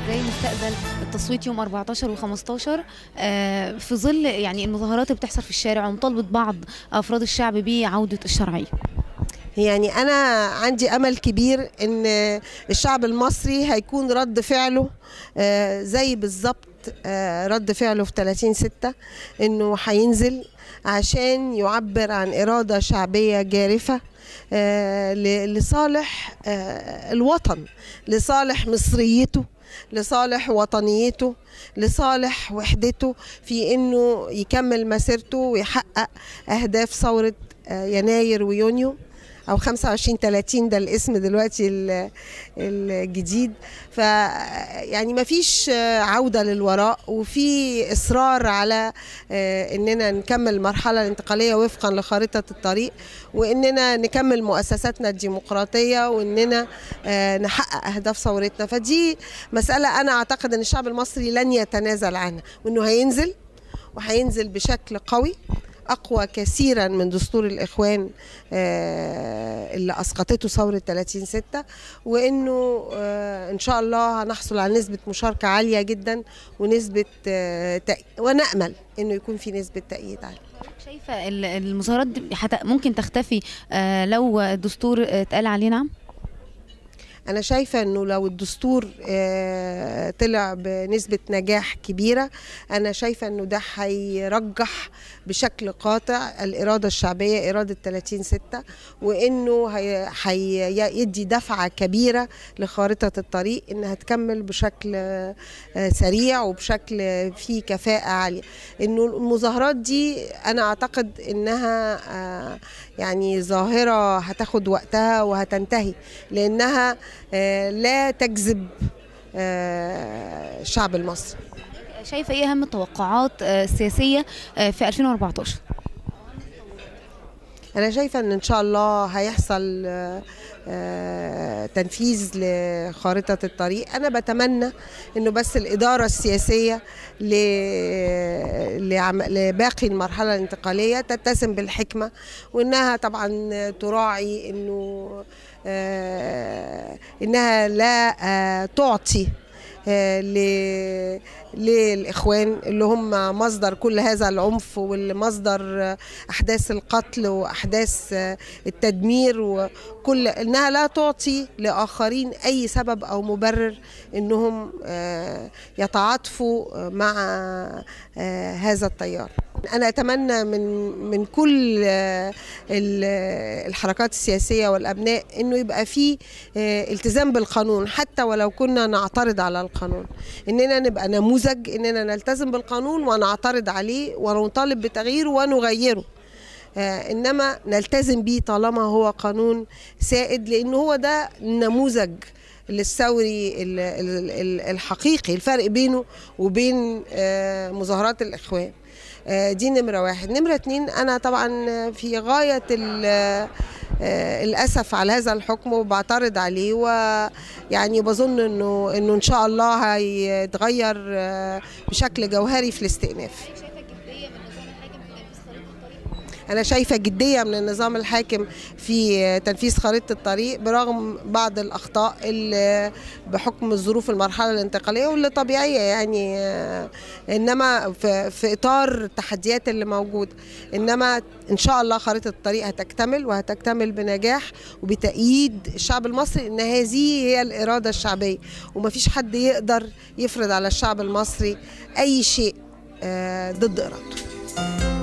ازاي نستقبل التصويت يوم 14 و15 في ظل يعني المظاهرات اللي بتحصل في الشارع ومطالبه بعض افراد الشعب بعوده الشرعيه يعني أنا عندي أمل كبير إن الشعب المصري هيكون رد فعله آه، زي بالظبط آه، رد فعله في 30 ستة إنه هينزل عشان يعبر عن إرادة شعبية جارفة آه، ل- لصالح آه، الوطن لصالح مصريته لصالح وطنيته لصالح وحدته في انه يكمل مسيرته ويحقق اهداف ثوره آه، يناير ويونيو او 25 30 ده الاسم دلوقتي ال- الجديد ف يعني ما فيش عوده للوراء وفي اصرار على آه، اننا نكمل المرحله الانتقاليه وفقا لخارطه الطريق واننا نكمل مؤسساتنا الديمقراطيه واننا آه، نحقق اهداف ثورتنا فدي مساله انا اعتقد ان الشعب المصري لن يتنازل عنها وانه هينزل وهينزل بشكل قوي اقوى كثيرا من دستور الاخوان آه، اللي اسقطته ثوره 30 6 وانه آه، ان شاء الله هنحصل على نسبه مشاركه عاليه جدا ونسبه آه، تأ- ونامل انه يكون في نسبه تأييد عاليه شايفه ال- المظاهرات دي حت- ممكن تختفي آه، لو الدستور آه، اتقال عليه نعم أنا شايفة إنه لو الدستور آه، طلع بنسبة نجاح كبيرة أنا شايفة إنه ده هيرجح بشكل قاطع الإرادة الشعبية إرادة 30 ستة وإنه هي- هيدي دفعة كبيرة لخارطة الطريق إنها تكمل بشكل آه، سريع وبشكل فيه كفاءة عالية إنه المظاهرات دي أنا أعتقد إنها آه، يعني ظاهرة هتاخد وقتها وهتنتهي لأنها آه، لا تجذب آه، الشعب المصري شايفه ايه اهم التوقعات آه، السياسيه آه، في 2014 أنا شايفة إن إن شاء الله هيحصل آه، آه، تنفيذ لخارطة الطريق أنا بتمنى إنه بس الإدارة السياسية ل- لعم- لباقي المرحلة الانتقالية تتسم بالحكمة وإنها طبعا تراعي إنه آه، إنها لا آه، تعطي آه، ل- للإخوان اللي هم مصدر كل هذا العنف واللي مصدر آه، أحداث القتل وأحداث آه، التدمير وكل إنها لا تعطي لآخرين أي سبب أو مبرر إنهم آه، يتعاطفوا آه، مع آه، هذا التيار أنا أتمنى من من كل آه، ال- الحركات السياسية والأبناء إنه يبقى في آه، التزام بالقانون حتى ولو كنا نعترض على القانون إننا نبقى نموذج إننا نلتزم بالقانون ونعترض عليه ونطالب بتغييره ونغيره آه، انما نلتزم بيه طالما هو قانون سائد لان هو ده نموذج للثوري ال- ال- ال- الحقيقي الفرق بينه وبين آه، مظاهرات الاخوان آه، دي نمرة واحد نمرة اتنين أنا طبعا في غاية ال- آه، الأسف على هذا الحكم وبعترض عليه ويعني بظن إنه إنه إن شاء الله هيتغير آه، بشكل جوهري في الاستئناف أنا شايفة جدية من النظام الحاكم في تنفيذ خريطة الطريق برغم بعض الأخطاء اللي بحكم الظروف المرحلة الانتقالية واللي طبيعية يعني آه، إنما في, في إطار التحديات اللي موجودة إنما إن شاء الله خريطة الطريق هتكتمل وهتكتمل بنجاح وبتأييد الشعب المصري إن هذه هي الإرادة الشعبية ومفيش حد يقدر يفرض على الشعب المصري أي شيء آه، ضد إرادته